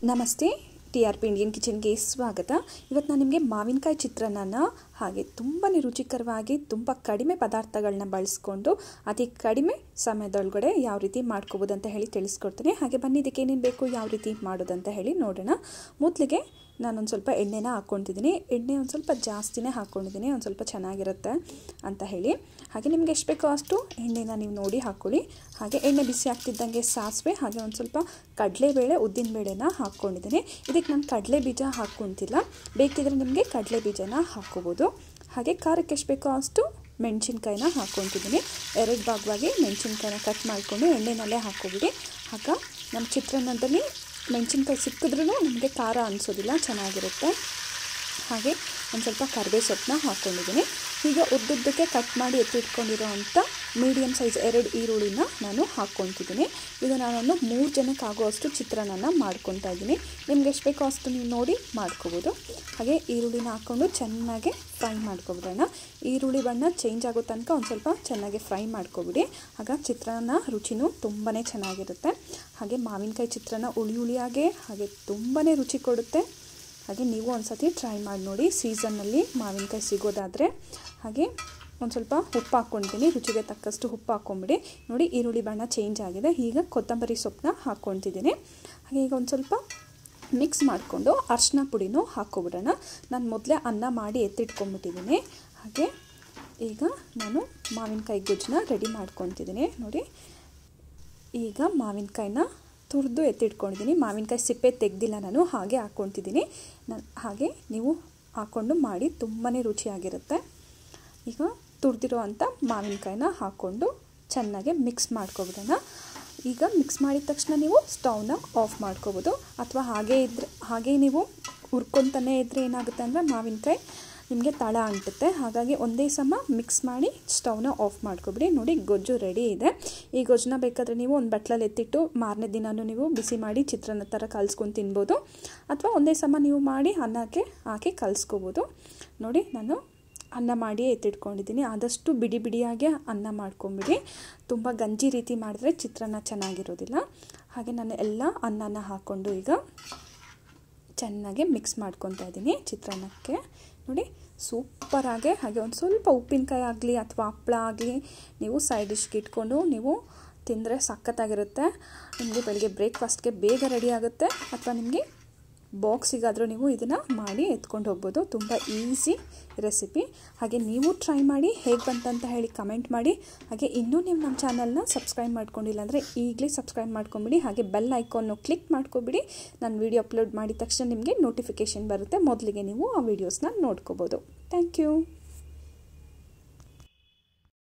ನಮಸ್ತೆ T R P Indian ಕಿಚನ್ಗೆ ಸ್ವಾಗತ ಇವತ್ತು ನಾನು ನಿಮಗೆ ಮಾವಿನಕಾಯಿ ಚಿತ್ರಾನ್ನ ಹಾಗೆ ತುಂಬಾ ರುಚಿಕರವಾಗಿ ತುಂಬ ಕಡಿಮೆ ಪದಾರ್ಥಗಳನ್ನ ಬಳಸ್ಕೊಂಡು ಅತಿ ಕಡಿಮೆ ಸಮಯದೊಳಗಡೆ ಯಾವ ರೀತಿ ಮಾಡ್ಕೋಬೋದು ಅಂತ ಹೇಳಿ ತಿಳಿಸ್ಕೊಡ್ತೀನಿ ಹಾಗೆ ಬನ್ನಿ ಇದಕ್ಕೆ ಏನೇನು ಬೇಕು ಯಾವ ರೀತಿ ಮಾಡೋದಂತ ಹೇಳಿ ನೋಡೋಣ ಮೊದಲಿಗೆ ನಾನೊಂದು ಸ್ವಲ್ಪ ಎಣ್ಣೆನ ಹಾಕ್ಕೊತಿದ್ದೀನಿ ಎಣ್ಣೆ ಒಂದು ಸ್ವಲ್ಪ ಜಾಸ್ತಿನೇ ಹಾಕ್ಕೊಂಡಿದ್ದೀನಿ ಒಂದು ಸ್ವಲ್ಪ ಚೆನ್ನಾಗಿರುತ್ತೆ ಅಂತ ಹೇಳಿ ಹಾಗೆ ನಿಮ್ಗೆ ಎಷ್ಟು ಬೇಕೋ ಅಷ್ಟು ಎಣ್ಣೆನ ನೀವು ನೋಡಿ ಹಾಕ್ಕೊಳ್ಳಿ ಹಾಗೆ ಎಣ್ಣೆ ಬಿಸಿ ಆಗ್ತಿದ್ದಂಗೆ ಸಾಸಿವೆ ಹಾಗೆ ಒಂದು ಸ್ವಲ್ಪ ಕಡಲೆಬೇಳೆ ಉದ್ದಿನಬೇಳೆನ ಹಾಕ್ಕೊಂಡಿದ್ದೀನಿ ಇದಕ್ಕೆ ನಾನು ಕಡಲೆ ಬೀಜ ಹಾಕ್ಕೊತಿಲ್ಲ ಬೇಕಿದ್ರೆ ನಿಮಗೆ ಕಡಲೆ ಬೀಜನ ಹಾಕ್ಕೋಬೋದು ಹಾಗೆ ಖಾರಕ್ಕೆ ಎಷ್ಟು ಬೇಕೋ ಅಷ್ಟು ಮೆಣಸಿನ್ಕಾಯಿನ ಹಾಕ್ಕೊತಿದ್ದೀನಿ ಎರಡು ಭಾಗವಾಗಿ ಮೆಣಸಿನ್ಕಾಯಿನ ಕಟ್ ಮಾಡಿಕೊಂಡು ಎಣ್ಣೆನಲ್ಲೇ ಹಾಕ್ಕೊಬಿಡಿ ಆಗ ನಮ್ಮ ಚಿತ್ರಾನ್ನದಲ್ಲಿ ಮೆಣಸಿನ್ಕಾಯಿ ಸಿಕ್ಕಿದ್ರೂ ನಮಗೆ ಖಾರ ಅನಿಸೋದಿಲ್ಲ ಚೆನ್ನಾಗಿರುತ್ತೆ ಹಾಗೆ ಒಂದು ಸ್ವಲ್ಪ ಕರಿಬೇ ಸೊಪ್ಪನ್ನ ಹಾಕ್ಕೊಂಡಿದ್ದೀನಿ ಈಗ ಉದ್ದುದ್ದಕ್ಕೆ ಕಟ್ ಮಾಡಿ ಎತ್ತಿಟ್ಕೊಂಡಿರೋ ಅಂಥ ಮೀಡಿಯಮ್ ಸೈಜ್ ಎರಡು ಈರುಳ್ಳಿನ ನಾನು ಹಾಕ್ಕೊತಿದ್ದೀನಿ ಇದು ನಾನೊಂದು ಮೂರು ಜನಕ್ಕೆ ಆಗೋವಷ್ಟು ಚಿತ್ರಾನ್ನ ಮಾಡ್ಕೊತಾ ಇದ್ದೀನಿ ನಿಮ್ಗೆ ಎಷ್ಟು ಬೇಕೋ ಅಷ್ಟು ನೀವು ನೋಡಿ ಮಾಡ್ಕೋಬೋದು ಹಾಗೆ ಈರುಳ್ಳಿನ ಹಾಕ್ಕೊಂಡು ಚೆನ್ನಾಗಿ ಫ್ರೈ ಮಾಡ್ಕೊಬಿಡೋಣ ಈರುಳ್ಳಿ ಬಣ್ಣ ಚೇಂಜ್ ಆಗೋ ತನಕ ಒಂದು ಸ್ವಲ್ಪ ಚೆನ್ನಾಗಿ ಫ್ರೈ ಮಾಡ್ಕೊಬಿಡಿ ಆಗ ಚಿತ್ರಾನ್ನ ರುಚಿನೂ ತುಂಬಾ ಚೆನ್ನಾಗಿರುತ್ತೆ ಹಾಗೆ ಮಾವಿನಕಾಯಿ ಚಿತ್ರಾನ್ನ ಹುಳಿ ಹುಳಿಯಾಗೆ ಹಾಗೆ ತುಂಬಾ ರುಚಿ ಕೊಡುತ್ತೆ ಹಾಗೆ ನೀವು ಒಂದು ಸತಿ ಟ್ರೈ ಮಾಡಿ ನೋಡಿ ಸೀಸನ್ನಲ್ಲಿ ಮಾವಿನಕಾಯಿ ಸಿಗೋದಾದರೆ ಹಾಗೆ ಒಂದು ಸ್ವಲ್ಪ ಉಪ್ಪು ಹಾಕ್ಕೊಳ್ತೀನಿ ರುಚಿಗೆ ತಕ್ಕಷ್ಟು ಉಪ್ಪು ಹಾಕ್ಕೊಂಬಿಡಿ ನೋಡಿ ಈರುಳ್ಳಿ ಬಣ್ಣ ಚೇಂಜ್ ಆಗಿದೆ ಈಗ ಕೊತ್ತಂಬರಿ ಸೊಪ್ಪನ್ನ ಹಾಕ್ಕೊತಿದ್ದೀನಿ ಹಾಗೆ ಈಗ ಒಂದು ಸ್ವಲ್ಪ ಮಿಕ್ಸ್ ಮಾಡಿಕೊಂಡು ಅರ್ಶಿನ ಪುಡಿನೂ ಹಾಕ್ಕೊಬಿಡೋಣ ನಾನು ಮೊದಲೇ ಅನ್ನ ಮಾಡಿ ಎತ್ತಿಟ್ಕೊಂಡ್ಬಿಟ್ಟಿದ್ದೀನಿ ಹಾಗೆ ಈಗ ನಾನು ಮಾವಿನಕಾಯಿ ಗೊಜ್ಜನ್ನ ರೆಡಿ ಮಾಡ್ಕೊತಿದ್ದೀನಿ ನೋಡಿ ಈಗ ಮಾವಿನಕಾಯಿನ ತುರಿದು ಎತ್ತಿಟ್ಕೊಂಡಿದ್ದೀನಿ ಮಾವಿನಕಾಯಿ ಸಿಪ್ಪೆ ತೆಗೆದಿಲ್ಲ ನಾನು ಹಾಗೆ ಹಾಕ್ಕೊತಿದ್ದೀನಿ ನಾನು ಹಾಗೆ ನೀವು ಹಾಕ್ಕೊಂಡು ಮಾಡಿ ತುಂಬಾ ರುಚಿಯಾಗಿರುತ್ತೆ ಈಗ ತುರಿದಿರೋ ಅಂಥ ಮಾವಿನಕಾಯಿನ ಹಾಕ್ಕೊಂಡು ಚೆನ್ನಾಗಿ ಮಿಕ್ಸ್ ಮಾಡ್ಕೊಬಿಡೋಣ ಈಗ ಮಿಕ್ಸ್ ಮಾಡಿದ ತಕ್ಷಣ ನೀವು ಸ್ಟವ್ನ ಆಫ್ ಮಾಡ್ಕೋಬೋದು ಅಥವಾ ಹಾಗೇ ಇದ್ರೆ ಹಾಗೇ ನೀವು ಹುರ್ಕೊತಾನೆ ಇದ್ದರೆ ಏನಾಗುತ್ತೆ ಅಂದರೆ ಮಾವಿನಕಾಯಿ ನಿಮಗೆ ತಳ ಅಂಟುತ್ತೆ ಹಾಗಾಗಿ ಒಂದೇ ಸಮ ಮಿಕ್ಸ್ ಮಾಡಿ ಸ್ಟವ್ನ ಆಫ್ ಮಾಡ್ಕೊಬಿಡಿ ನೋಡಿ ಗೊಜ್ಜು ರೆಡಿ ಇದೆ ಈ ಗೊಜ್ಜನ್ನ ಬೇಕಾದರೆ ನೀವು ಒಂದು ಬಟ್ಲಲ್ಲಿ ಎತ್ತಿಟ್ಟು ಮಾರನೇ ದಿನವೂ ನೀವು ಬಿಸಿ ಮಾಡಿ ಚಿತ್ರಾನ್ನ ಥರ ಕಲಿಸ್ಕೊಂಡು ತಿನ್ಬೋದು ಅಥವಾ ಒಂದೇ ಸಮ ನೀವು ಮಾಡಿ ಅನ್ನಕ್ಕೆ ಹಾಕಿ ಕಲಿಸ್ಕೋಬೋದು ನೋಡಿ ನಾನು ಅನ್ನ ಮಾಡಿ ಎತ್ತಿಟ್ಕೊಂಡಿದ್ದೀನಿ ಆದಷ್ಟು ಬಿಡಿ ಬಿಡಿಯಾಗೆ ಅನ್ನ ಮಾಡ್ಕೊಂಬಿಡಿ ತುಂಬ ಗಂಜಿ ರೀತಿ ಮಾಡಿದ್ರೆ ಚಿತ್ರಾನ್ನ ಚೆನ್ನಾಗಿರೋದಿಲ್ಲ ಹಾಗೆ ನಾನು ಎಲ್ಲ ಅನ್ನನ ಹಾಕ್ಕೊಂಡು ಈಗ ಚೆನ್ನಾಗಿ ಮಿಕ್ಸ್ ಮಾಡ್ಕೊತಾ ಇದ್ದೀನಿ ಚಿತ್ರಾನ್ನಕ್ಕೆ ನೋಡಿ ಸೂಪರಾಗೆ ಹಾಗೆ ಒಂದು ಸ್ವಲ್ಪ ಉಪ್ಪಿನಕಾಯಿ ಆಗಲಿ ಅಥವಾ ಹಪ್ಪಳ ಆಗಲಿ ನೀವು ಸೈಡ್ ಡಿಶ್ಗೆ ಇಟ್ಕೊಂಡು ನೀವು ತಿಂದರೆ ಸಖತ್ತಾಗಿರುತ್ತೆ ನಿಮಗೆ ಬೆಳಗ್ಗೆ ಬ್ರೇಕ್ಫಾಸ್ಟ್ಗೆ ಬೇಗ ರೆಡಿ ಆಗುತ್ತೆ ಅಥವಾ ನಿಮಗೆ ಬಾಕ್ಸಿಗಾದರೂ ನೀವು ಇದನ್ನು ಮಾಡಿ ಎತ್ಕೊಂಡು ಹೋಗ್ಬೋದು ತುಂಬ ಈಸಿ ರೆಸಿಪಿ ಹಾಗೆ ನೀವು ಟ್ರೈ ಮಾಡಿ ಹೇಗೆ ಬಂತಂತ ಹೇಳಿ ಕಮೆಂಟ್ ಮಾಡಿ ಹಾಗೆ ಇನ್ನೂ ನೀವು ನಮ್ಮ ಚಾನಲ್ನ ಸಬ್ಸ್ಕ್ರೈಬ್ ಮಾಡ್ಕೊಂಡಿಲ್ಲ ಅಂದರೆ ಈಗಲೇ ಸಬ್ಸ್ಕ್ರೈಬ್ ಮಾಡ್ಕೊಂಬಿಡಿ ಹಾಗೆ ಬೆಲ್ ಐಕಾನ್ನು ಕ್ಲಿಕ್ ಮಾಡ್ಕೊಬಿಡಿ ನಾನು ವೀಡಿಯೋ ಅಪ್ಲೋಡ್ ಮಾಡಿದ ತಕ್ಷಣ ನಿಮಗೆ ನೋಟಿಫಿಕೇಷನ್ ಬರುತ್ತೆ ಮೊದಲಿಗೆ ನೀವು ಆ ವೀಡಿಯೋಸ್ನ ನೋಡ್ಕೋಬೋದು ಥ್ಯಾಂಕ್ ಯು